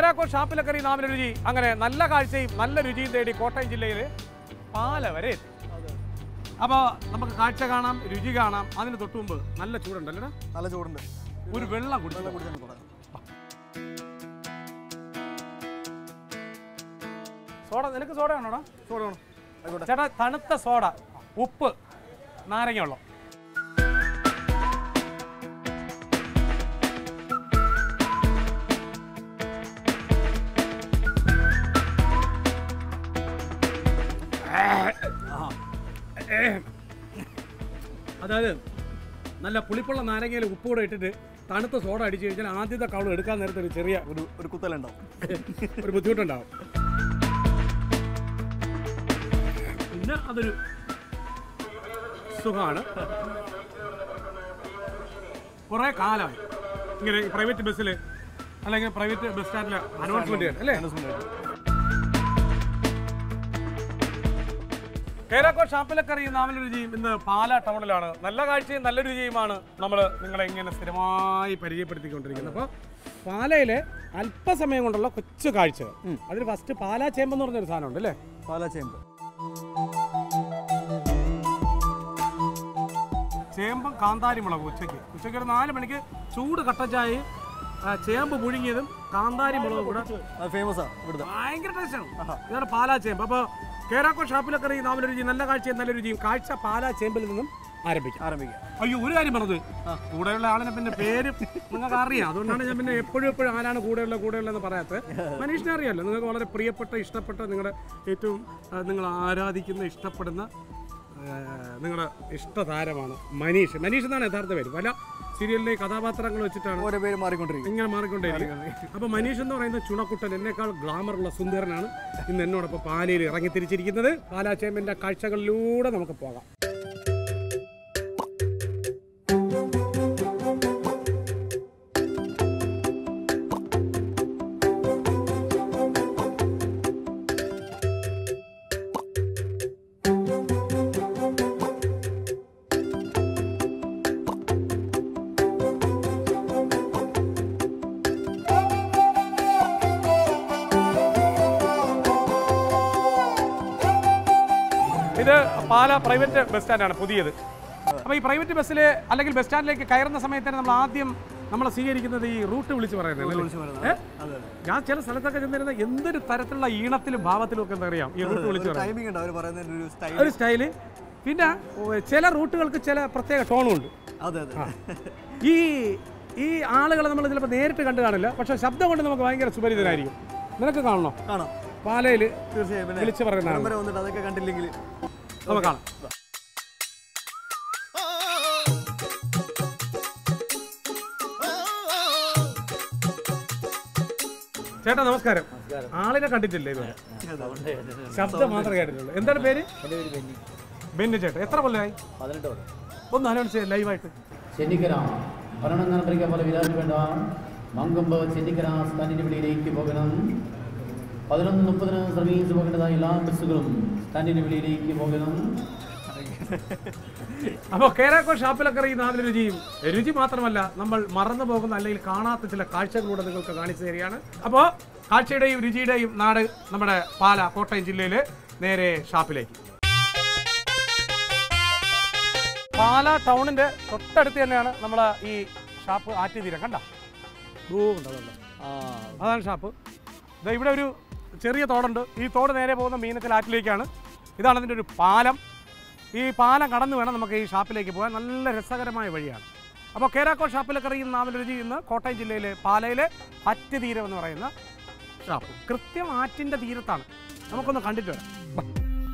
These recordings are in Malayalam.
കേരാക്കോ ഷാപ്പിലക്കറി നാമിന് രുചി അങ്ങനെ നല്ല കാഴ്ചയും നല്ല രുചിയും തേടി കോട്ടയം ജില്ലയിൽ പാല വരെ എത്തി അപ്പോൾ നമുക്ക് കാഴ്ച കാണാം രുചി കാണാം അതിന് തൊട്ട് മുമ്പ് നല്ല ചൂടുണ്ടല്ലോ നല്ല ചൂടുണ്ട് ഒരു വെള്ളം കുടിച്ചു വെള്ളം കുടിച്ചാൽ തുടങ്ങാം സോഡ നിനക്ക് സോഡ വേണോടാ സോഡ വേണം ആയിക്കോട്ടെ ചേട്ടാ തണുത്ത സോഡ ഉപ്പ് നാരങ്ങ വെള്ളം അതായത് നല്ല പുളിപ്പുള്ള നാരങ്ങയിൽ ഉപ്പ് കൂടെ ഇട്ടിട്ട് തണുത്ത സോഡ അടിച്ചു കഴിഞ്ഞാൽ ആദ്യത്തെ കവളം എടുക്കാൻ നേരത്തെ ഒരു ചെറിയ ഒരു ഒരു കുത്തലുണ്ടാവും ഒരു ബുദ്ധിമുട്ടുണ്ടാവും പിന്നെ അതൊരു സുഖമാണ് കുറേ കാലമായി ഇങ്ങനെ ഈ പ്രൈവറ്റ് ബസ്സിൽ അല്ലെങ്കിൽ പ്രൈവറ്റ് ബസ് സ്റ്റാൻഡിൽ അനൗൺസ്മെന്റ് ചെയ്യണം അല്ലേ കേരക്കോ ഷാപ്പിലക്കറി നാമല രുചിയും ഇന്ന് പാലാ ടൗണിലാണ് നല്ല കാഴ്ചയും നല്ല രുചിയുമാണ് നമ്മൾ നിങ്ങളെ ഇങ്ങനെ സ്ഥിരമായി പരിചയപ്പെടുത്തിക്കൊണ്ടിരിക്കുന്നത് അപ്പോൾ പാലയിലെ അല്പസമയം കൊണ്ടുള്ള കൊച്ചു കാഴ്ചകൾ അതിൽ ഫസ്റ്റ് പാലാ ചേമ്പെന്ന് പറഞ്ഞൊരു സാധനമുണ്ട് അല്ലേ പാലാ ചേമ്പ് ചേമ്പും കാന്താരി മുളകും ഉച്ചയ്ക്ക് ഉച്ചയ്ക്ക് ഒരു നാല് മണിക്ക് ചൂട് കട്ടച്ചായയും ആ, ചേമ്പ് പുഴുങ്ങിയതും കാന്താരി മുളകും കൂടെ അത് ഫേമസാ ഇവിടുത്തെ ഭയങ്കര ടേസ്റ്റാണ് ഇതാണ് പാലാ ചേമ്പ് അപ്പോൾ കേരാക്കോ ഷാപ്പിലക്കറി നാമല രുചി നല്ല കാഴ്ചയും നല്ല രുചിയും കാഴ്ച പാലാ ചേമ്പിൽ നിന്നും ആരംഭിക്കാം ആരംഭിക്കാം അയ്യോ ഒരു കാര്യം പറഞ്ഞത് കൂടെയുള്ള ആളിനെ പിന്നെ പേര് നിങ്ങൾക്ക് അറിയാം അതുകൊണ്ടാണ് ഞാൻ പിന്നെ എപ്പോഴും എപ്പോഴും ആരാണ് കൂടെയുള്ള കൂടെയുള്ള എന്ന് പറയാത്തത് മനീഷിനെ അറിയാമല്ലോ നിങ്ങൾക്ക് വളരെ പ്രിയപ്പെട്ട ഇഷ്ടപ്പെട്ട നിങ്ങളുടെ ഏറ്റവും ആ, നിങ്ങൾ ആരാധിക്കുന്ന ഇഷ്ടപ്പെടുന്ന ആ, നിങ്ങളുടെ ഇഷ്ടതാരമാണ് മനീഷ് മനീഷ് എന്നാണ് യഥാർത്ഥ പേര് പല സീരിയലിലെ കഥാപാത്രങ്ങൾ വെച്ചിട്ടാണ് ഓരോ പേര് മാറിക്കൊണ്ടിരിക്കും ഇങ്ങനെ മാറിക്കൊണ്ടേയിരിക്കുന്നത് അപ്പൊ മനീഷ് എന്ന് പറയുന്ന ചുണക്കുട്ടൻ എന്നേക്കാൾ ഗ്ലാമറുള്ള സുന്ദരനാണ് ഇന്ന് എന്നോടൊപ്പം പാലയിൽ ഇറങ്ങി തിരിച്ചിരിക്കുന്നത് പാലാച്ചേമ്പന്റെ കാഴ്ചകളിലൂടെ നമുക്ക് പോകാം ഇത് പാല പ്രൈവറ്റ് ബസ് സ്റ്റാൻഡാണ് പുതിയത് അപ്പോൾ ഈ പ്രൈവറ്റ് ബസ്സിൽ അല്ലെങ്കിൽ ബസ് സ്റ്റാൻഡിലേക്ക് കയറുന്ന സമയത്ത് തന്നെ നമ്മൾ ആദ്യം നമ്മൾ സ്വീകരിക്കുന്നത് ഈ റൂട്ട് വിളിച്ച് പറയുന്നത് വിളിച്ച് പറയുന്നത്. ഏ? അതെ ഞാൻ ചില സ്ഥലത്തൊക്കെ ചെന്നിരുന്ന എന്തൊരു തരത്തിലുള്ള ഈണത്തിലും ഭാവത്തിലും ഒക്കെ എന്താ അറിയാം ഈ റൂട്ട് വിളിച്ച് പറയുന്നത് ടൈമിംഗ് ഉണ്ട് അവർ പറയുന്നതിന്റെ ഒരു സ്റ്റൈൽ ഒരു സ്റ്റൈല് പിന്നെ ഓ, ചില റൂട്ടുകൾക്ക് ചില പ്രത്യേക ടോണും ഉണ്ട് അതെ അതെ ഈ ഈ ആളുകളെ നമ്മൾ ചിലപ്പോൾ നേരിട്ട് കണ്ടു കാണില്ല പക്ഷെ ശബ്ദം കൊണ്ട് നമുക്ക് ഭയങ്കര സുപരിതനായിരിക്കും നിനക്ക് കാണണോ കാണാം പാലയിൽ തീർച്ചയായും പിന്നെ വിളിച്ച് പറയുന്ന ഇവിടം വരെ വന്നിട്ട് അതൊക്കെ കണ്ടില്ലെങ്കിൽ നമുക്ക് കാണാം ചേട്ടാ നമസ്കാരം ആളിനെ കണ്ടിട്ടില്ലേ ഇതുവരെ ശബ്ദം മാത്രമേ കേട്ടിട്ടുള്ളൂ എന്താണ് പേര് ബെന്നി ചേട്ടാ എത്ര കൊല്ലമായി പതിനെട്ട് കൊല്ലം ഒന്ന് ആലോചിച്ച് ലൈവായിട്ട് ചെന്നിക്കര ഭരണങ്ങാനത്തിലേക്ക് പോലെ വിരാജ് വേണ്ട മങ്കൊമ്പ് ചെന്നിക്കര സ്റ്റാൻഡിൻ്റെ വെളിയിലേക്ക് പോകണം പതിനൊന്ന് മുപ്പതിന് സർവീസ് പോകേണ്ടതായ എല്ലാ ബസ്സുകളും സ്റ്റാൻഡിൻ്റെ വെളിയിലേക്ക് പോകണം അപ്പോൾ കേരാക്കോ ഷാപ്പിലൊക്കെ ഈ നാടിന് രുചിയും രുചി മാത്രമല്ല നമ്മൾ മറന്നു പോകുന്ന അല്ലെങ്കിൽ കാണാത്ത ചില കാഴ്ചകളൂടെ നിങ്ങൾക്ക് കാണിച്ചു തരികയാണ് അപ്പോൾ കാഴ്ചയുടെയും രുചിയുടെയും നാട് നമ്മുടെ പാല കോട്ടയം ജില്ലയിൽ നേരെ ഷാപ്പിലേക്ക് പാല ടൗണിന്റെ തൊട്ടടുത്ത് തന്നെയാണ് നമ്മളെ ഈ ഷാപ്പ് ആറ്റുതീരം കണ്ട അതാണ് ഷാപ്പ് ദാ ഇവിടെ ഒരു ചെറിയ തോടുണ്ട് ഈ തോട് നേരെ പോകുന്ന മീനത്തിൽ ആറ്റിലേക്കാണ് ഇതാണ് അതിൻ്റെ ഒരു പാലം ഈ പാലം കടന്നു വേണം നമുക്ക് ഈ ഷാപ്പിലേക്ക് പോകാൻ നല്ല രസകരമായ വഴിയാണ് അപ്പോൾ കേരാക്കോ ഷാപ്പിലൊക്കെ അറിയുന്ന നാവിൽ രുചി ഇന്ന് കോട്ടയം ജില്ലയിലെ പാലയിലെ ആറ്റുതീരം എന്ന് പറയുന്ന ഷാപ്പ് കൃത്യം ആറ്റിൻ്റെ തീരത്താണ് നമുക്കൊന്ന് കണ്ടിട്ട് വരാം വാ.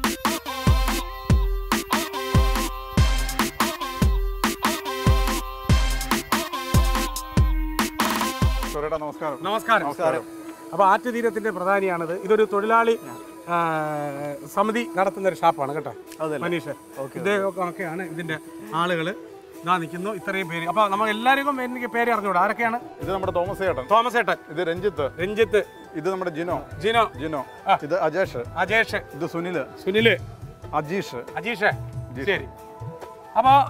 സുരേട്ടാ നമസ്കാരം നമസ്കാരം നമസ്കാരം അപ്പോൾ ആറ്റുതീരത്തിന്റെ പ്രധാനിയാണിത് ഇതൊരു തൊഴിലാളി ആ, സമിതി നടത്തുന്ന ഒരു ഷാപ്പാണ് കേട്ടോ അതല്ലേ? മനീഷ് ഇദ്ദേഹമൊക്കെ ഒക്കെയാണ് ഇതിന്റെ ആളുകൾ ഇതാ നിൽക്കുന്നു ഇത്രയും പേര് അപ്പോൾ നമ്മൾ എല്ലാവർക്കും എനിക്ക് പേര് അറിഞ്ഞൂടാ ആരൊക്കെയാണ് ഇത് നമ്മുടെ തോമസ് ചേട്ടൻ തോമസ് ഏട്ടൻ ഇത് രഞ്ജിത്ത് രഞ്ജിത്ത് ഇത് നമ്മുടെ ജിനോ ജിനോ ജിനോ ഇത് അജേഷ് അജേഷ് ഇത് സുനില് സുനില് അജീഷ് അജീഷ് ശരി അപ്പോൾ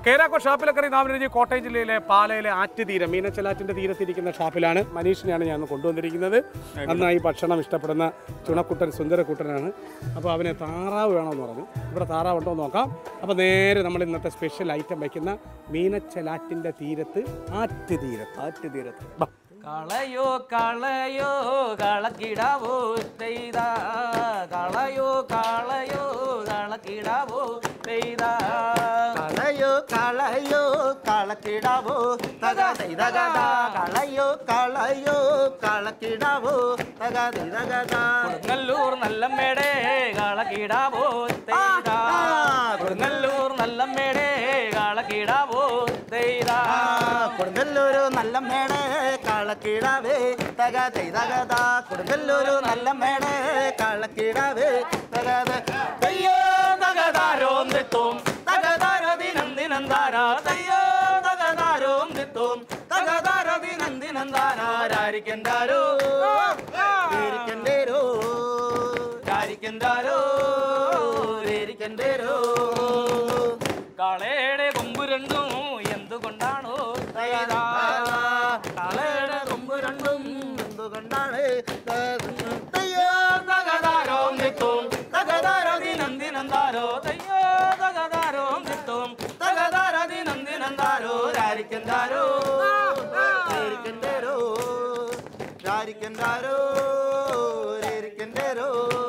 കേരാക്കോ ഷാപ്പിലക്കറി നാമരുചി കോട്ടയം ജില്ലയിലെ പാലയിലെ ആറ്റുതീരം മീനച്ചലാറ്റിന്റെ തീരത്തിരിക്കുന്ന ഷാപ്പിലാണ് മനീഷിനെയാണ് ഞാൻ ഇന്ന് കൊണ്ടുവന്നിരിക്കുന്നത് നന്നായി ഭക്ഷണം ഇഷ്ടപ്പെടുന്ന ചുണക്കുട്ടൻ സുന്ദരക്കുട്ടനാണ് അപ്പോൾ അവന് താറാവ് വേണമെന്ന് പറഞ്ഞു ഇവിടെ താറാവ് ഉണ്ടോ എന്ന് നോക്കാം അപ്പോൾ നേരെ നമ്മൾ ഇന്നത്തെ സ്പെഷ്യൽ ഐറ്റം വയ്ക്കുന്ന മീനച്ചലാറ്റിന്റെ തീരത്ത് ആറ്റുതീരത്ത് ആറ്റ് തീരത്ത് ബാ. കളയോ കളയോ കളക്കിടാവോ ചെയ്ത കളയോ കളയോ കളക്കിടാവോ ചെയ്ത കളയോ കളയോ കളക്കിടാവോ തകതി തകത കളയോ കളയോ കളക്കിടാവോ തകതി തകത കൊടുങ്ങല്ലൂർ നല്ലമ്മേടെ കളക്കിടാവോ ചെയ്ത കൊടുങ്ങല്ലൂർ നല്ലമ്മേടെ കളക്കിടാവോ ചെയ്ത കൊടുങ്ങല്ലൂരു നല്ല മേടെ കളക്കിടാവേ തകതി തകത കൊടുങ്ങല്ലൂരു നല്ല മേടെ കളക്കിടാവേ തകത അയ്യോ തകതാരോം തിത്തും തകതാരോ ദിനം ദിനം താരാ തയ്യോ തകതാരോം തിത്തും തകതാരോ ദിനം ദിനം താരാരിക്കെന്താരോ പേരിക്കണ്ടേരോ രാരിക്കെന്താരോ രേരിക്കെന്തേരോ കളയുടെ കൊമ്പ് രണ്ടും എന്തുകൊണ്ടാണോ തയ്യാ കളയുടെ കൊമ്പ് രണ്ടും എന്തുകൊണ്ടാണ് തയ്യോ തകതാരോ നിത്തും തകതാരോ ദിനം ദിനം താരോ തയ്യോ തകതാരോ നിത്തും തകതാരോ ദിനം ദിനം താരോ രാരിക്കെന്താരോ പേരിക്കണ്ടേരോ രാരിക്കണ്ടാരോ രേരിക്കണ്ടേരോ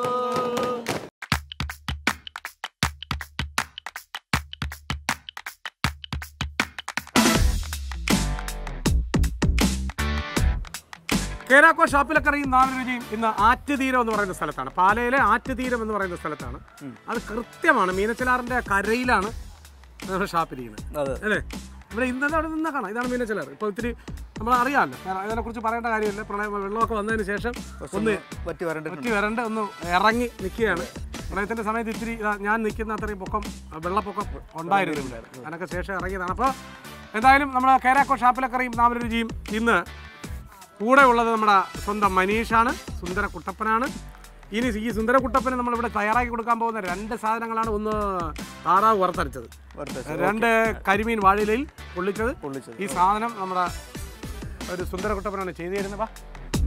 കേരാക്കോ ഷാപ്പിലക്കറിയും നാലുരുചിയും ഇന്ന് ആറ്റുതീരം എന്ന് പറയുന്ന സ്ഥലത്താണ് പാലയിലെ ആറ്റുതീരം എന്ന് പറയുന്ന സ്ഥലത്താണ് അത് കൃത്യമാണ് മീനച്ചിലാറിന്റെ കരയിലാണ് നമ്മുടെ ഷാപ്പിരിക്കുന്നത് അതെ അല്ലേ ഇവിടെ ഇന്നത്തെ അവിടെ നിന്നാ കാണാം ഇതാണ് മീനച്ചിലാർ ഇപ്പോൾ ഇത്തിരി നമ്മൾ അറിയാമല്ലോ ഇതിനെക്കുറിച്ച് പറയേണ്ട കാര്യമില്ല പ്രളയം വെള്ളമൊക്കെ വന്നതിന് ശേഷം ഒന്ന് പറ്റി വരണ്ട പറ്റി വരണ്ട ഒന്ന് ഇറങ്ങി നിൽക്കുകയാണ് പ്രളയത്തിന്റെ സമയത്ത് ഇത്തിരി ഇതാ ഞാൻ നിൽക്കുന്ന അത്രയും പൊക്കം വെള്ളപ്പൊക്കം ഉണ്ടായിരുന്നു അതിനൊക്കെ ശേഷം ഇറങ്ങിയതാണ് അപ്പോൾ എന്തായാലും നമ്മുടെ കേരാക്കോ ഷാപ്പിലക്കറിയും നാമരുചിയും ഇന്ന് കൂടെ ഉള്ളത് നമ്മുടെ സ്വന്തം മനീഷാണ് സുന്ദര കുട്ടപ്പനാണ് ഇനി ഈ സുന്ദര കുട്ടപ്പന് നമ്മളിവിടെ തയ്യാറാക്കി കൊടുക്കാൻ പോകുന്ന രണ്ട് സാധനങ്ങളാണ് ഒന്ന് താറാവ് വറുത്തരച്ചത് രണ്ട് കരിമീൻ വാഴയിലയിൽ പൊള്ളിച്ചത് പൊള്ളിച്ചത്. ഈ സാധനം നമ്മുടെ ഒരു സുന്ദര കുട്ടപ്പനാണ് ചെയ്തു തരുന്നത് വാ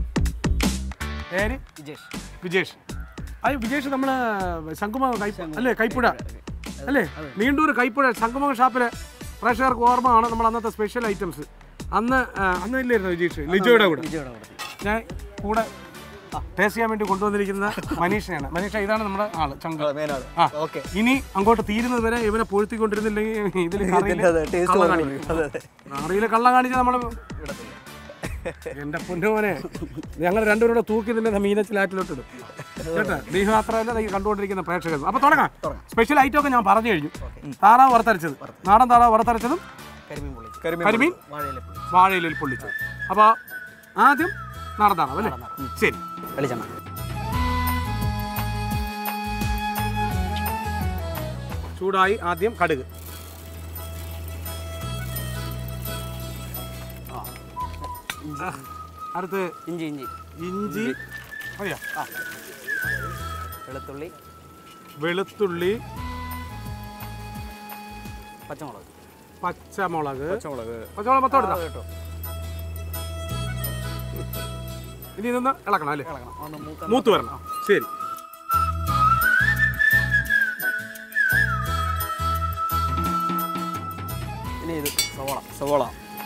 പേര് വിജേഷ് വിജേഷ് അത് വിജേഷ് നമ്മൾ ശംഖുമുഖ കൈപ്പ അല്ലേ കൈപ്പുഴ അല്ലേ നീണ്ടൂർ കൈപ്പുഴ ശംഖുമുഖ ഷാപ്പിലെ പ്രേക്ഷകർക്ക് ഓർമ്മയാണ് നമ്മൾ അന്നത്തെ സ്പെഷ്യൽ ഐറ്റംസ് അന്ന് ആ, അന്ന് ഇല്ലായിരുന്നു വിജേഷ് ലിജോയുടെ കൂടെ ഞാൻ കൂടെ ടേസ്റ്റ് ചെയ്യാൻ വേണ്ടി കൊണ്ടുവന്നിരിക്കുന്ന മനീഷയാണ് മനീഷ ഇതാണ് നമ്മുടെ ആള് ചങ്ക മെയിനാണ് ആ ഓക്കെ ഇനി അങ്ങോട്ട് തീരുന്നത് വരെ ഇവനെ പൊഴുത്തിക്കൊണ്ടിരുന്നില്ലെങ്കിൽ ഇതിൽ അതെ ടേസ്റ്റ് അതെ അതെ കറിയിൽ കള്ള കാണിച്ച നമ്മൾ എന്റെ പൊന്നുമോനെ ഞങ്ങൾ രണ്ടുപേരും കൂടെ തൂക്കി നിന്നെ മീനച്ചിലാറ്റിലോട്ട് ഇടും കേട്ടോ നീ മാത്രമല്ല നീ കണ്ടുകൊണ്ടിരിക്കുന്ന പ്രേക്ഷകർ അപ്പൊ തുടങ്ങാം സ്പെഷ്യൽ ഐറ്റം ഒക്കെ ഞാൻ പറഞ്ഞു കഴിഞ്ഞു താറാവ് വറുത്തരച്ചത് നാടൻ താറാവ് വറുത്തരച്ചതും കരിമീൻ പൊള്ളി കരിമീൻ കരിമീൻ വാഴയില വാഴയിലയിൽ പൊള്ളിച്ചത് അപ്പോൾ ആദ്യം നാടൻ താറാവ് അല്ലേ ശരി വെളിച്ചെണ്ണ ചൂടായി ആദ്യം കടുക് ആ, അടുത്ത് ഇഞ്ചി ഇഞ്ചി ഇഞ്ചി മതിയോ? ആ, വെളുത്തുള്ളി വെളുത്തുള്ളി പച്ചമുളക് പച്ചമുളക് പച്ചമുളക് പച്ചമുളക് മൊത്തം എടുത്തോ? കേട്ടോ ഇനി ഇതൊന്ന് ഇളക്കണം അല്ലേ ഇളക്കണം ഒന്ന് മൂക്ക മൂത്ത് വരണം ശരി ഇനി ഇത് സവോള സവോള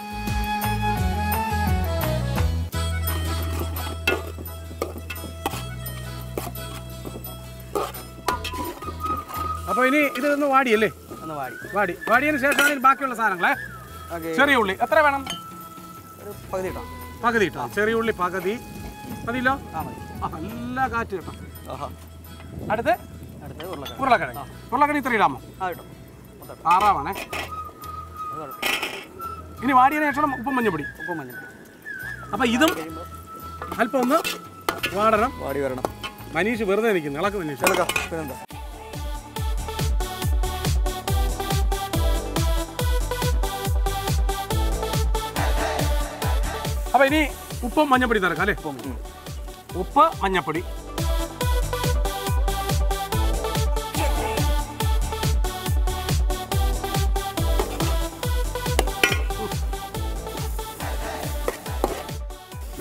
അപ്പോൾ ഇനി ഇതൊന്ന് വാടിയല്ലേ ഒന്ന് വാടി വാടി വാടിയതിന് ശേഷമാണ് ഇനി ബാക്കിയുള്ള സാധനങ്ങളെ ഓക്കെ ചെറിയ ഉള്ളി എത്ര വേണം ഒരു പകുതി ഇടാം പകുതി ഇട്ടോ ചെറിയ ഉള്ളി പകുതി മതിയല്ലോ ആ മതി ആ നല്ല കാറ്റ് കേട്ടോ ആഹാ അടുത്ത് അടുത്ത് ഉരുളക്കിഴങ്ങ് ഉരുളക്കിഴങ്ങ് ഉരുളക്കിഴങ്ങ് ഇത്ര ഇടാമോ ആ കേട്ടോ മൊത്തം ഇട്ടോ. താറാവാണേ അത് കുഴപ്പമില്ല ഇനി വാടിയതിന് ശേഷം ഉപ്പും മഞ്ഞപ്പൊടി ഉപ്പും മഞ്ഞപ്പൊടി അപ്പോൾ ഇതും അല്പം ഒന്ന് വാടണം വാടി വരണം മനീഷ് വെറുതെ നിൽക്കുന്നു ഇളക്ക് മനീഷ് എടുക്കാം പിന്നെന്താ അപ്പോൾ ഇനി ഉപ്പും മഞ്ഞപ്പൊടി നിറക്കാം അല്ലേ ഉപ്പ് മഞ്ഞപ്പൊടി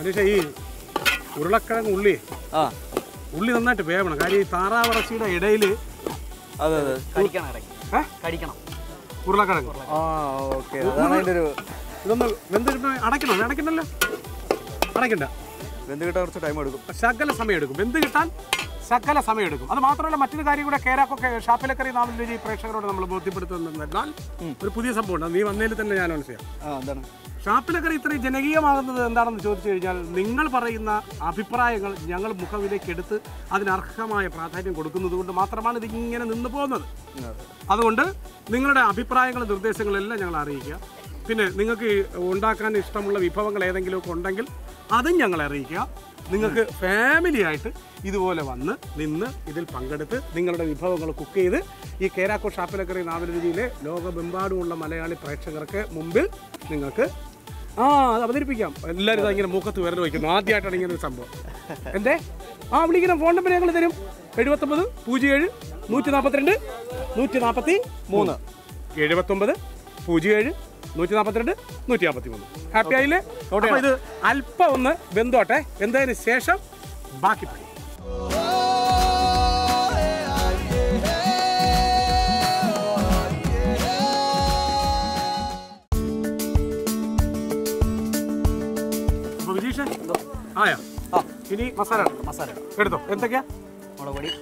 മനുഷ്യ ഈ ഉരുളക്കിഴങ്ങ് ഉള്ളി ആ ഉള്ളി നന്നായിട്ട് വേവണം കാര്യം ഈ താറാവിറച്ചിയുടെ ഇടയിൽ അതെ അതെ കടിക്കണം ഇടയ്ക്ക് ഏ? കടിക്കണം ഉരുളക്കിഴങ്ങ് ആ ഓക്കെ അതാണ് അതിൻ്റെ ഒരു ഇതൊന്ന് വെന്ത് കിട്ടുന്ന അടയ്ക്കണോ അടയ്ക്കണ്ടല്ലോ അടയ്ക്കണ്ട വെന്ത് കിട്ടാൻ കുറച്ച് ടൈം എടുക്കും ശകല സമയം എടുക്കും വെന്ത് കിട്ടാൻ ശകല സമയം എടുക്കും അത് മാത്രമല്ല മറ്റൊരു കാര്യം കൂടെ കേരാക്കൊക്കെ ഷാപ്പിലക്കറി നാമിൽ ഈ പ്രേക്ഷകരോട് നമ്മൾ ബോധ്യപ്പെടുത്തുന്നതെന്നാൽ ഒരു പുതിയ സംഭവം ഉണ്ട് അത് നീ വന്നതിൽ തന്നെ ഞാൻ മനസ്സിലാവും ആ എന്താണ് ഷാപ്പിലക്കറി ഇത്രയും ജനകീയമാകുന്നത് എന്താണെന്ന് ചോദിച്ചു കഴിഞ്ഞാൽ നിങ്ങൾ പറയുന്ന അഭിപ്രായങ്ങൾ ഞങ്ങൾ മുഖവിലേക്ക് എടുത്ത് അതിനർഹമായ പ്രാധാന്യം കൊടുക്കുന്നത് കൊണ്ട് മാത്രമാണ് ഇത് ഇങ്ങനെ നിന്ന് പോകുന്നത് അതുകൊണ്ട് നിങ്ങളുടെ അഭിപ്രായങ്ങളും നിർദ്ദേശങ്ങളെല്ലാം ഞങ്ങൾ അറിയിക്കുക പിന്നെ നിങ്ങൾക്ക് ഈ ഉണ്ടാക്കാൻ ഇഷ്ടമുള്ള വിഭവങ്ങൾ ഏതെങ്കിലുമൊക്കെ ഉണ്ടെങ്കിൽ അതും ഞങ്ങളെ അറിയിക്കുക നിങ്ങൾക്ക് ഫാമിലി ആയിട്ട് ഇതുപോലെ വന്ന് നിന്ന് ഇതിൽ പങ്കെടുത്ത് നിങ്ങളുടെ വിഭവങ്ങൾ കുക്ക് ചെയ്ത് ഈ കേരാക്കോ ഷാപ്പിലക്കറി നാവൽ രുചിയിലെ ലോകമെമ്പാടുമുള്ള മലയാളി പ്രേക്ഷകർക്ക് മുമ്പിൽ നിങ്ങൾക്ക് ആ അത് അവതരിപ്പിക്കാം എല്ലാവരും ഇതാ ഇങ്ങനെ മൂക്കത്ത് വിരൽ വയ്ക്കുന്നു ആദ്യമായിട്ടാണ് ഇങ്ങനെ ഒരു സംഭവം എന്തേ ആ വിളിക്കണം ഫോൺ നമ്പർ ഞങ്ങൾ തരും എഴുപത്തൊമ്പത് പൂജ്യം ഏഴ് നൂറ്റി നാൽപ്പത്തിരണ്ട് നൂറ്റി നാൽപ്പത്തി മൂന്ന് എഴുപത്തൊമ്പത് പൂജ്യം ഏഴ് നൂറ്റി നാൽപ്പത്തിരണ്ട് നൂറ്റി നാൽപ്പത്തി മൂന്ന് ഹാപ്പി ആയില്ലേ അപ്പോൾ ഇത് അല്പം ഒന്ന് വെന്തോട്ടെ വെന്തതിന് ശേഷം ബാക്കി പണി അപ്പോൾ വിജീഷ് ആയാ ആ ഇനി മസാല ഇടാം. മസാല ഇടാം എടുത്തോ എന്തൊക്കെയാ മുളക് പൊടി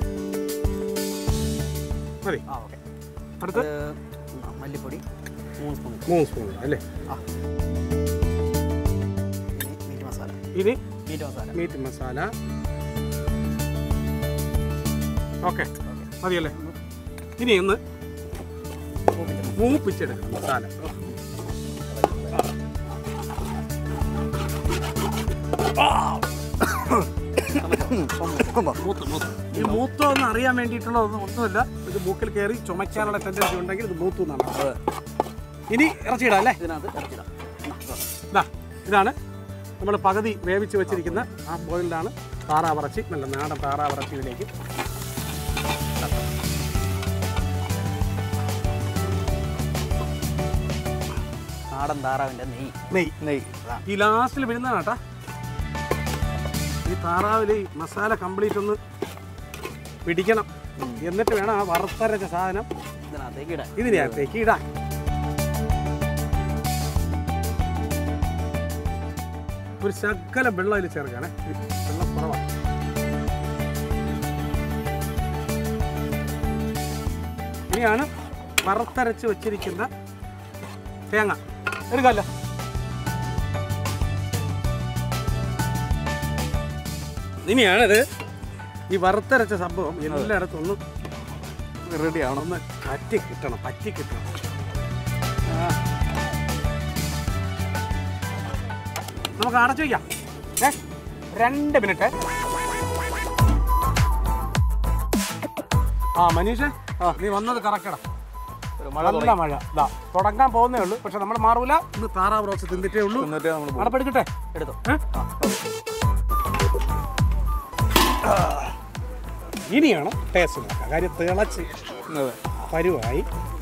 മതി ആ ഓക്കെ അടുത്ത് മല്ലിപ്പൊടി മൂന്ന് സ്പൂൺ മൂന്ന് സ്പൂൺ അല്ലേ ഇനി മീറ്റ് മസാല ഇനി meat masala meat masala okay മതിയല്ലേ ഇനി ഒന്ന് മൂപ്പിച്ചെടുക്കണം മസാല മൂത്ത് മൂത്ത് ഈ മൂത്തോ എന്ന് അറിയാൻ വേണ്ടിയിട്ടുള്ള ഒന്നും ഒന്നുമില്ല ഇത് മൂക്കിൽ കയറി ചുമയ്ക്കാനുള്ള ടെൻഡൻസി ഉണ്ടെങ്കിൽ ഇത് മൂത്തു എന്നാണ് ഇനി ഇറച്ചിയിടാം അല്ലേ ഇതിനകത്ത് ഇറച്ചിടാം ഇതാ ഇതാണ് നമ്മൾ പകുതി വേവിച്ച് വെച്ചിരിക്കുന്ന ആ ബോയിൽഡാണ് താറാവിറച്ചി നല്ല നാടൻ താറാവിറച്ചി ഇതിലേക്ക് നാടൻ താറാവിൻ്റെ നെയ്യ് നെയ് നെയ് ഈ ലാസ്റ്റിൽ വരുന്നതാണ് കേട്ടാ ഈ താറാവിൽ ഈ മസാല കംപ്ലീറ്റ് ഒന്ന് പിടിക്കണം എന്നിട്ട് വേണം ആ വറുത്തരച്ച സാധനം ഇതിനകത്തേക്ക് ഇടാൻ ഇതിനകത്തേക്ക് ഇടാൻ ഒരു ശകല വെള്ളം അതിൽ ചേർക്കാണേ വെള്ളം കുറവാണ് ഇനിയാണ് വറുത്തരച്ച് വെച്ചിരിക്കുന്ന തേങ്ങ എടുക്കാമല്ലോ ഇനിയാണിത് ഈ വറുത്തരച്ച സംഭവം എല്ലായിടത്തും ഒന്ന് റെഡി ആവണം ഒന്ന് പറ്റി കിട്ടണം പറ്റി കിട്ടണം ആ. നമുക്ക് അടച്ചു വയ്ക്കാം ഏ രണ്ട് മിനിറ്റ് ആ മനീഷ് നീ വന്നത് കറക്കട ഒരു മഴ നല്ല മഴ ഇതാ തുടങ്ങാൻ പോകുന്നേ ഉള്ളൂ പക്ഷെ നമ്മൾ മാറൂല ഇന്ന് താറാവ് റോസ് തിന്നിട്ടേ ഉള്ളൂ എന്നിട്ടേ നമ്മൾ പോകും അടപ്പെടുക്കട്ടെ എടുത്തോ ഏ? ഇനിയാണ് ടേസ്റ്റ് നോക്കുക കാര്യം തിളച്ച് അതെ പരുവായി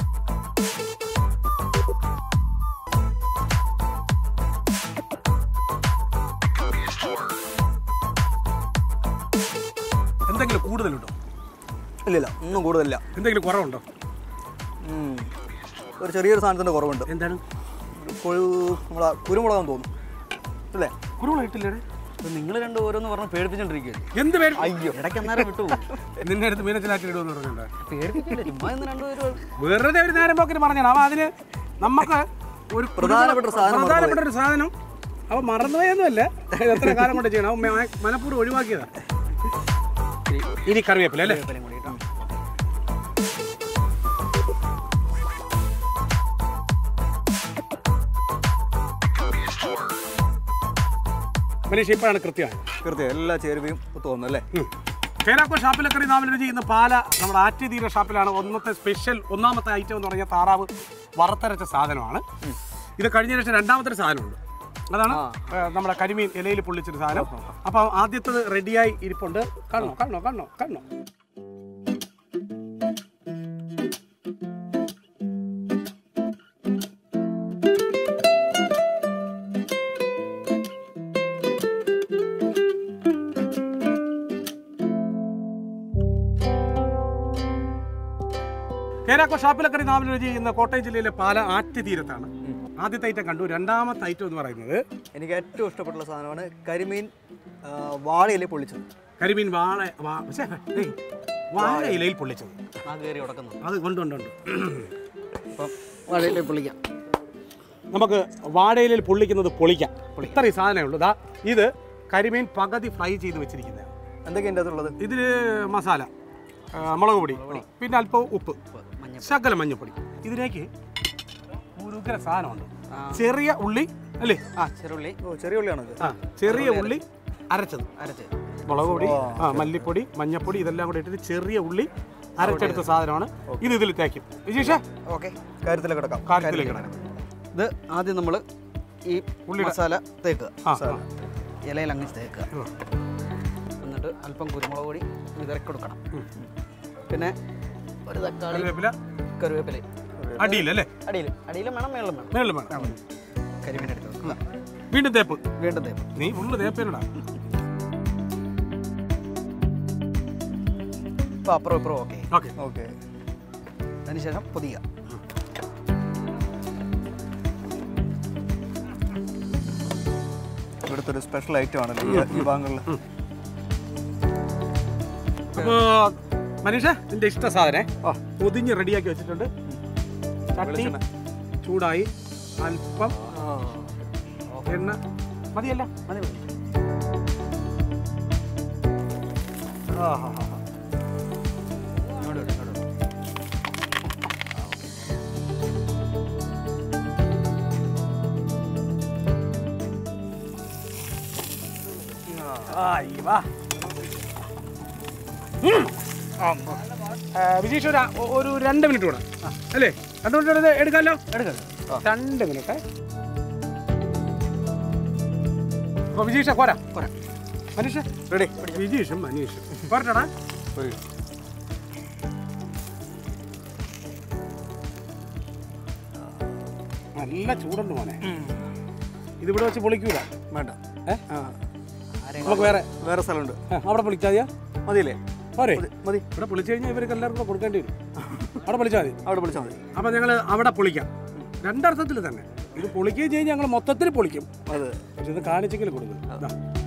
എന്തെങ്കിലും കൂടുതലുണ്ടോ ഇല്ലില്ല ഒന്നും കൂടുതലില്ല എന്തെങ്കിലും കുറവുണ്ടോ ഉം. ഒരു ചെറിയൊരു സാധനത്തിൻ്റെ കുറവുണ്ട് എന്താണ് ഒരു കൊഴു നമ്മളെ കുരുമുളകാന്ന് തോന്നുന്നു അല്ലേ കുരുമുളക് ഇട്ടില്ലേ നിങ്ങൾ രണ്ട് ഓരോന്ന് പറഞ്ഞ് പേടിപ്പിച്ചോണ്ടിരിക്കുകയല്ലേ എന്ത് പേര് അയ്യോ ഇടയ്ക്ക് അന്നേരം വിട്ടു നിന്നെ അടുത്ത് മീനച്ചിലാക്കി ഇടുമെന്ന് പറഞ്ഞിട്ടുണ്ടോ പേടിപ്പിക്കില്ല ചുമ്മാ ഇന്ന് രണ്ടുപേരും വെറുതെ ഒരു നേരം പോക്കിന് പറഞ്ഞാണ് അവ അതിന് നമുക്ക് ഒരു പ്രധാനപ്പെട്ട ഒരു സാധനം പ്രധാനപ്പെട്ട ഒരു സാധനം അവ മറന്നുപോയൊന്നുമല്ല ഇത് എത്ര കാലം കൊണ്ട് ചെയ്യണം അവൻ മ- മനഃപൂർവ്വം ഒഴിവാക്കിയതാ ഇനി കറിവേപ്പില അല്ലേ വേപ്പിലയും കൂടി ഇട്ടോ മനീഷ് ഇപ്പോഴാണ് കൃത്യമായി കൃത്യം എല്ലാ ചേരുവയും തോന്നുന്നു അല്ലേ കേരാക്കോ ഷാപ്പിലക്കറി നാവിൽ രുചി ഇന്ന് പാല നമ്മുടെ ആറ്റുതീര ഷാപ്പിലാണ് ഒന്നത്തെ സ്പെഷ്യൽ ഒന്നാമത്തെ ഐറ്റം എന്ന് പറഞ്ഞാൽ താറാവ് വറുത്തരച്ച സാധനമാണ് ഇത് കഴിഞ്ഞ ശേഷം രണ്ടാമത്തെ ഒരു സാധനമുണ്ട് അതാണ് ഏ, നമ്മുടെ കരിമീൻ ഇലയിൽ പൊള്ളിച്ചൊരു സാധനം അപ്പോൾ ആദ്യത്തത് റെഡിയായി ഇരിപ്പുണ്ട് കാണണോ കാണണോ കാണണോ കാണണോ കേരാക്കോ ഷാപ്പിലക്കറി നാവിൽ രുചി ഇന്ന് കോട്ടയം ജില്ലയിലെ പാല ആറ്റുതീരത്താണ് ആദ്യത്തെ ഐറ്റം കണ്ടു രണ്ടാമത്തെ ഐറ്റം എന്ന് പറയുന്നത് എനിക്ക് ഏറ്റവും ഇഷ്ടപ്പെട്ടുള്ള സാധനമാണ് കരിമീൻ ആ, വാഴയിലെ പൊള്ളിച്ചത് കരിമീൻ വാഴ വാ- ശ്ശേ, ഏയ്, വാഴ ഇലയിൽ പൊള്ളിച്ചത് ആ കയറി ഉടക്കുന്നു അത് ഉണ്ട് ഉണ്ട് ഉണ്ട് അപ്പം വാഴയിലെ പൊളിക്കാം നമുക്ക് വാഴയിലയിൽ പൊള്ളിക്കുന്നത് പൊളിക്കാം ഇത്രയും സാധനമേ ഉള്ളൂ ദാ ഇത് കരിമീൻ പകുതി ഫ്രൈ ചെയ്ത് വെച്ചിരിക്കുന്നത് എന്തൊക്കെയാണ് എൻ്റെ അകത്തുള്ളത് ഇതിൽ മസാല ആ, മുളക് പൊടി പിന്നെ അല്പം ഉപ്പ് ശകല മഞ്ഞപ്പൊടി ഇതിലേക്ക് ഒരു ഉഗ്ര സാധനമുണ്ട് ചെറിയ ഉള്ളി അല്ലേ ആ ചെറുള്ളി ഓ ചെറിയ ഉള്ളിയാണത് ആ ചെറിയ ഉള്ളി അരച്ചത് അരച്ച് മുളക് പൊടി ആ മല്ലിപ്പൊടി മഞ്ഞപ്പൊടി ഇതെല്ലാം കൂടി ഇട്ടിട്ട് ചെറിയ ഉള്ളി അരച്ചെടുത്ത സാധനമാണ് ഇത് ഇതിൽ തേക്കും വിജീഷ ഓക്കെ കാര്യത്തിലേക്ക് കിടക്കാം കാര്യത്തിലേക്ക് കിടക്കാം. ഇത് ആദ്യം നമ്മൾ ഈ ഉള്ളിയുടെ- മസാല തേക്കുക ആ, ആ. ഇലയിൽ അങ്ങ് തേക്കുക ഉം. എന്നിട്ട് അല്പം കുരുമുളക് പൊടി വിതറക്കി കൊടുക്കണം പിന്നെ ഒരു തക്കാളി കറിവേപ്പില കറിവേപ്പില അടിയിലല്ലേ അടിയിൽ അടിയിലും വേണം മേളിലും വേണം മേളിൽ വേണം കരിമീൻ എടുത്ത് വെക്കുക വീണ്ടും തേപ്പ് വീണ്ടും തേപ്പ് നീ ഫുള്ള് തേപ്പേനടാ ഇപ്പോൾ അപ്പുറം ഇപ്പുറം ഓക്കെ ഓക്കെ ഓക്കെ അതിനുശേഷം പൊതിയുക ഇവിടുത്തെ ഒരു സ്പെഷ്യൽ ഐറ്റം ആണല്ലോ ഈ- ഈ ഭാഗങ്ങളിൽ അപ്പോ മനീഷ നിന്റെ ഇഷ്ട സാധനെ പൊതിഞ്ഞ് റെഡിയാക്കി വെച്ചിട്ടുണ്ട് ചട്ടി ചൂടായി അല്പം എണ്ണ മതിയല്ല മതി മതി ഇങ്ങോട്ട് വിട്, ഇങ്ങോട്ട് വിട്. ആയി വാ ഉം. ആ, വിജീഷ് ഒരു ഒരു രണ്ട് മിനിറ്റ് കൂടെ അല്ലേ രണ്ട് മിനിറ്റ് കൂടെ ഇത് എടുക്കാമല്ലോ രണ്ട് മിനിറ്റ് അപ്പൊ വിജീഷ പോരാ പോരാ. മനീഷ റെഡി വിജീഷും മനീഷും പോരട്ടടാ നല്ല ചൂടുണ്ട് മോനെ ഇതിവിടെ വെച്ച് പൊളിക്കൂല വേണ്ട ഏ നമുക്ക് വേറെ വേറെ സ്ഥലമുണ്ട് ആ, അവിടെ പൊളിച്ചാൽ മതിയാ മതിയില്ലേ പോരെ മതി മതി ഇവിടെ പൊളിച്ചു കഴിഞ്ഞാൽ ഇവർക്ക് എല്ലാവർക്കും കൂടെ കൊടുക്കേണ്ടി വരും അവിടെ പൊളിച്ചാൽ മതി അവിടെ വിളിച്ചാൽ മതി അപ്പം ഞങ്ങൾ അവിടെ പൊളിക്കാം രണ്ടർത്ഥത്തിൽ തന്നെ ഇത് പൊളിക്കുകയും ചെയ്യും ഞങ്ങൾ മൊത്തത്തിൽ പൊളിക്കും അതെ പക്ഷെ ഇത് കാണിച്ചെങ്കിലും കൊടുക്കും ദാ.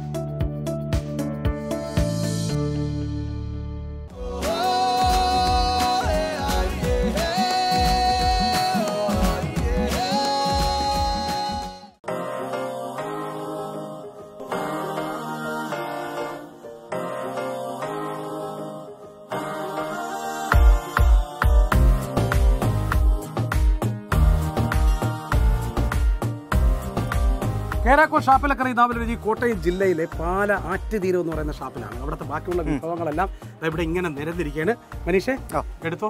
കേരാക്കോ ഷാപ്പിലക്കറി നാവിൽ രുചി കോട്ടയം ജില്ലയിലെ പാല ആറ്റുതീരം എന്ന് പറയുന്ന ഷാപ്പിലാണ് അവിടുത്തെ ബാക്കിയുള്ള വിഭവങ്ങളെല്ലാം ദാ ഇവിടെ ഇങ്ങനെ നിരന്നിരിക്കുകയാണ് മനീഷേ എടുത്തോ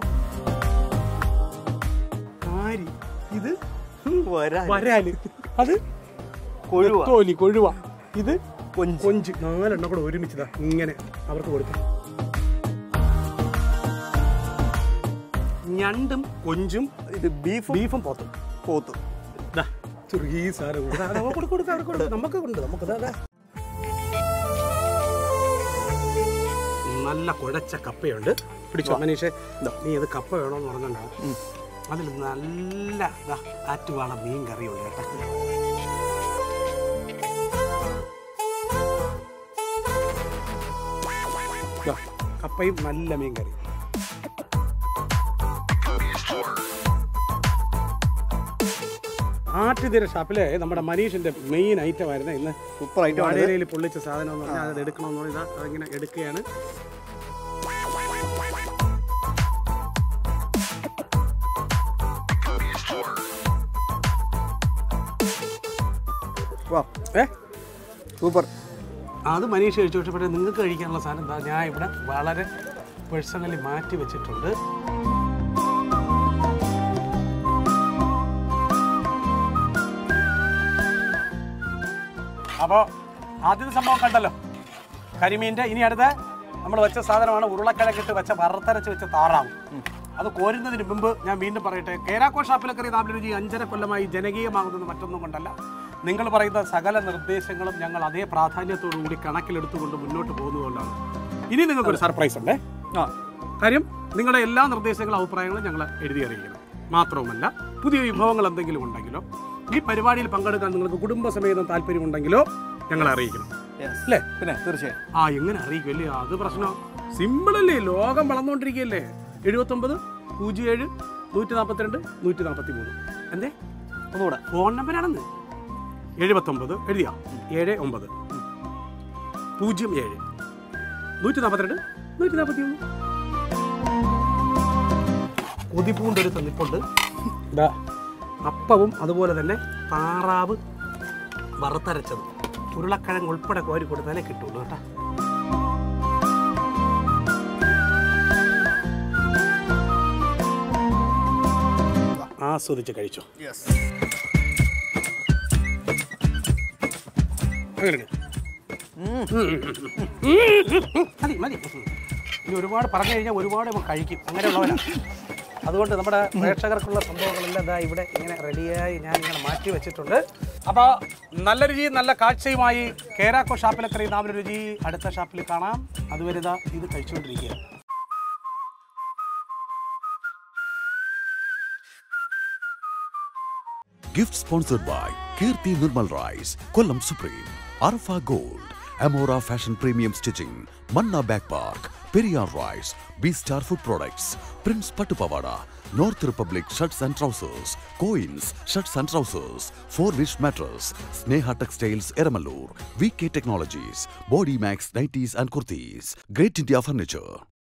കാരി ഇത് വരാല് അത് കൊഴുവ. തോലി കൊഴുവ ഇത് കൊഞ്ച്. കൊഞ്ച് നാലെണ്ണം കൂടെ ഒരുമിച്ചതാ ഇങ്ങനെ അവർക്ക് കൊടുക്കും ഞണ്ടും കൊഞ്ചും ഇത് ബീഫ് ബീഫും പോത്തും പോത്ത് ദാ, ചെറിയ സാധനം ഉണ്ട്. ദാ, ദാ, കൊടുക്ക്, കൊടുക്ക്, അവർക്ക് കൊടുക്ക്. നമുക്ക് ഉണ്ട് നമുക്ക് ദാ, ദാ. നല്ല കുഴച്ച കപ്പയുണ്ട് പിടിച്ചോ മനീഷേ നീ ഇത് കപ്പ വേണമെന്ന് പറഞ്ഞോണ്ടാ അതിൽ നല്ല ദാ, ആറ്റുവാള മീൻ കറിയുണ്ട് കേട്ടോ ദാ, കപ്പയും നല്ല മീൻ കറി ആറ്റുതീര ഷാപ്പിലെ നമ്മുടെ മനീഷിന്റെ മെയിൻ ഐറ്റം ആയിരുന്നു ഇന്ന് സൂപ്പർ ഐറ്റം ആണ് ഇത്. വാഴയിലയിൽ പൊള്ളിച്ച സാധനം എന്ന് പറഞ്ഞാൽ അത് എടുക്കണമെന്ന് പറഞ്ഞാൽ അതിങ്ങനെ എടുക്കുകയാണ് വാ ഏ സൂപ്പർ അത് മനീഷ് കഴിച്ചു പക്ഷേ പക്ഷേ നിങ്ങൾക്ക് കഴിക്കാനുള്ള സാധനം എന്താ ഞാൻ ഇവിടെ വളരെ പേഴ്സണലി മാറ്റി വെച്ചിട്ടുണ്ട് അപ്പോൾ ആദ്യത്തെ സംഭവം കണ്ടല്ലോ കരിമീൻ്റെ ഇനി അടുത്ത നമ്മൾ വെച്ച സാധനമാണ് ഉരുളക്കിഴക്കിട്ട് വെച്ച വറുത്തരച്ച് വെച്ച താറാവ് അത് കോരുന്നതിന് മുമ്പ് ഞാൻ വീണ്ടും പറയട്ടെ കേരാക്കോ ഷാപ്പിലക്കറി നാവിലെ രുചി അഞ്ചര കൊല്ലമായി ജനകീയമാകുന്നത് മറ്റൊന്നും കൊണ്ടല്ല നിങ്ങൾ പറയുന്ന സകല നിർദ്ദേശങ്ങളും ഞങ്ങൾ അതേ പ്രാധാന്യത്തോടു കൂടി കണക്കിലെടുത്തുകൊണ്ട് മുന്നോട്ട് പോകുന്നതുകൊണ്ടാണ് ഇനി നിങ്ങൾക്കൊരു സർപ്രൈസ് ഉണ്ടേ ആ കാര്യം നിങ്ങളുടെ എല്ലാ നിർദ്ദേശങ്ങളും അഭിപ്രായങ്ങളും ഞങ്ങൾ എഴുതി അറിയിക്കണം മാത്രവുമല്ല പുതിയ വിഭവങ്ങൾ എന്തെങ്കിലും ഉണ്ടെങ്കിലോ ഈ പരിപാടിയിൽ പങ്കെടുക്കാൻ നിങ്ങൾക്ക് കുടുംബസമേതം താല്പര്യമുണ്ടെങ്കിലോ ഞങ്ങളെ അറിയിക്കണം യെസ് അല്ലേ പിന്നെ തീർച്ചയായും ആ എങ്ങനെ അറിയിക്കും അല്ലേ അത് പ്രശ്നം സിമ്പിൾ അല്ലേ ലോകം വളർന്നുകൊണ്ടിരിക്കുകയല്ലേ എഴുപത്തൊമ്പത് പൂജ്യം ഏഴ് നൂറ്റി നാൽപ്പത്തിരണ്ട് നൂറ്റി നാൽപ്പത്തി മൂന്ന് എന്തേ ഒന്നുകൂടെ ഫോൺ നമ്പറാണെന്ന് എഴുപത്തൊമ്പത് എഴുതിയാ ഏഴ് ഒമ്പത് പൂജ്യം ഏഴ് നൂറ്റി നാൽപ്പത്തിരണ്ട് നൂറ്റി നാൽപ്പത്തി മൂന്ന് കൊതിപ്പൂണ്ടൊരു തന്നിപ്പുണ്ട് ഇതാ അപ്പവും അതുപോലെ തന്നെ താറാവ് വറുത്തരച്ചത് ഉരുളക്കിഴങ്ങ് ഉൾപ്പെടെ കോരി കൊടുത്താലേ കിട്ടുള്ളൂ കേട്ടോ ആസ്വദിച്ച് കഴിച്ചോ യെസ് അങ്ങനെ മതി മതി ഇനി ഒരുപാട് പറഞ്ഞു കഴിഞ്ഞാൽ ഒരുപാട് നമ്മൾ കഴിക്കും അങ്ങനെയുള്ളവരാണ് അതുകൊണ്ട് നമ്മുടെ പ്രേക്ഷകർക്കുള്ള സംഭവങ്ങളെല്ലാം ഇതാ ഇവിടെ ഇങ്ങനെ റെഡിയായി ഞാൻ ഇങ്ങനെ മാറ്റി വെച്ചിട്ടുണ്ട് അപ്പോൾ നല്ല രുചി നല്ല കാഴ്ചയുമായി കേരാക്കോ ഷാപ്പിലൊക്കെ നാമൊരു രുചി അടുത്ത ഷാപ്പിൽ കാണാം അതുവരെ ഇതാ ഇത് കഴിച്ചുകൊണ്ടിരിക്കുക Gift sponsored by Kirti Nirmal Rice, Kollam Supreme, Arfa Gold, Amora Fashion Premium Stitching, Manna Back Park, Periyar Rice, B Star Food Products, Prince Patupavada, North Republic Shirts and Trousers, Coins, Shirts and Trousers, Four Wish Mattress, Sneha Textiles Eramalur, VK Technologies, Body Max Nighties and Kurtis, Great India Furniture.